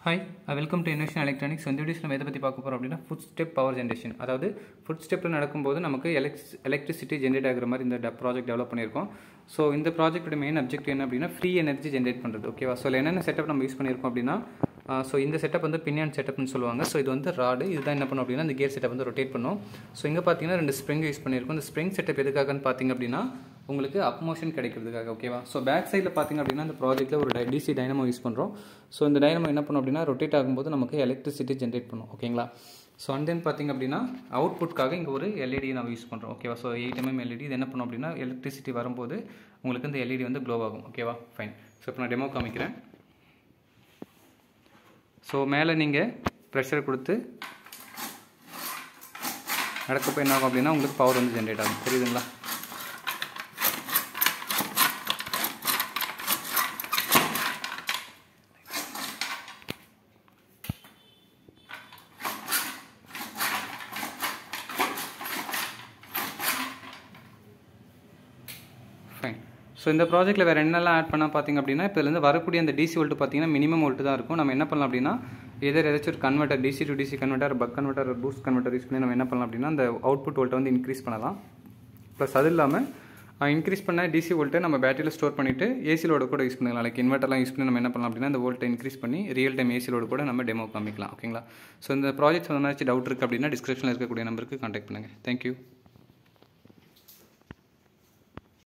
hi welcome to invention electronics இந்த videos நம்ம எதை பற்றி பார்க்க போகிறோம் அப்படின்னா ஃபுட் ஸ்டெப் பவர் ஜென்ரேஷன் அதாவது ஃபுட் ஸ்டெப்பில் நடக்கும்போது நமக்கு எலக்ட்ரிஸ் எலக்ட்ரிசிட்டி ஜென்ரேட் ஆகிற மாதிரி இந்த ப்ராஜெக்ட் டெவலப் பண்ணியிருக்கோம் ஸோ இந்த ப்ராஜெக்ட்டோட மெயின் அப்ஜெக்ட் என்ன அப்படின்னா ஃப்ரீ எனர்ஜி ஜென்ரேட் பண்ணுறது ஓகேவா ஸோ என்னென்ன செட்டப் நம்ம யூஸ் பண்ணியிருக்கோம் அப்படின்னா ஸோ இந்த செட்டப் வந்து பின்யான் செட்டப்னு சொல்லுவாங்க ஸோ இது வந்து ராடு இதுதான் என்ன பண்ணும் அப்படின்னா இந்த கியர் செட்டப் வந்து ரொட்டேட் பண்ணும் ஸோ இங்கே பார்த்தீங்கன்னா ரெண்டு ஸ்ப்ரிங் யூஸ் பண்ணியிருக்கோம் இந்த ஸ்ப்ரிங் செட்டப் எதுக்காகன்னு பார்த்தீங்க அப்படின்னா உங்களுக்கு அப் மோஷன் கிடைக்கிறதுக்காக ஓகேவா ஸோ பேக் சைடில் பார்த்தீங்க அப்படின்னா இந்த ப்ராஜெக்ட்டில் ஒரு டிசி டைனமோ யூஸ் பண்ணுறோம் ஸோ இந்த டைனமோ என்ன பண்ணும் அப்படின்னா ரொட்டேட் ஆகும்போது நமக்கு எலக்ட்ரிசிட்டி ஜென்ரேட் பண்ணும் ஓகேங்களா ஸோ அண்ட் தென் பார்த்தீங்க அப்படின்னா அவுட்புட்காக இங்கே ஒரு எல்இடி நம்ம யூஸ் பண்ணுறோம் ஓகேவா ஸோ எயிட் எம்எம் எல்இடி இது என்ன பண்ணும் அப்படின்னா எலக்ட்ரிசிட்டி வரும்போது உங்களுக்கு இந்த எல்இடி வந்து க்ளோ ஆகும் ஓகேவா ஃபைன் ஸோ இப்போ நான் டெமோ காமிக்கிறேன் ஸோ மேலே நீங்கள் ப்ரெஷர் கொடுத்து நடக்கப்போ என்ன ஆகும் அப்படின்னா உங்களுக்கு பவர் வந்து ஜென்ரேட் ஆகும் தெரியுதுங்களா ஃபைன் ஸோ இந்த ப்ராஜெக்ட்டில் வேறு என்னெல்லாம் ஆட் பண்ணால் பார்த்தீங்க அப்படின்னா இப்போ இதுலேருந்து வரக்கூடிய அந்த டிசி வோல்ட் பார்த்தீங்கன்னா மினிமம் வோல்ட் தான் இருக்கும் நம்ம என்ன பண்ணலாம் அப்படின்னா எதர் ஏதாச்சும் ஒரு converter DC to DC converter buck converter boost converter use பண்ணி நம்ம என்ன பண்ணலாம் அப்படின்னா அந்த அவுட்புட் வோல்ட்டை வந்து இன்க்ரீஸ் பண்ணலாம் ப்ளஸ் அது இல்லாமல் இன்க்ரீஸ் பண்ண டிசி வோல்ட்டை நம்ம பேட்டரியில் ஸ்டோர் பண்ணிவிட்டு ஏசிலோட கூட யூஸ் பண்ணிக்கலாம் லைக் இன்வெர்ட்டர்லாம் யூஸ் பண்ணி நம்ம என்ன பண்ணலாம் அப்படின்னா இந்த வோல்ட்டை இன்க்ரீஸ் பண்ணி ரியல் டைம் ஏசிலோட கூட நம்ம டெமோ காமிக்கலாம் ஓகேங்களா ஸோ இந்த ப்ராஜெக்ட் சம்மந்தமாச்சு டவுட் இருக்குது அப்படின்னா டிஸ்கிரிப்ஷனில் இருக்கக்கூடிய நம்பருக்கு கான்டாக்ட் பண்ணுங்கள் தேங்க்யூ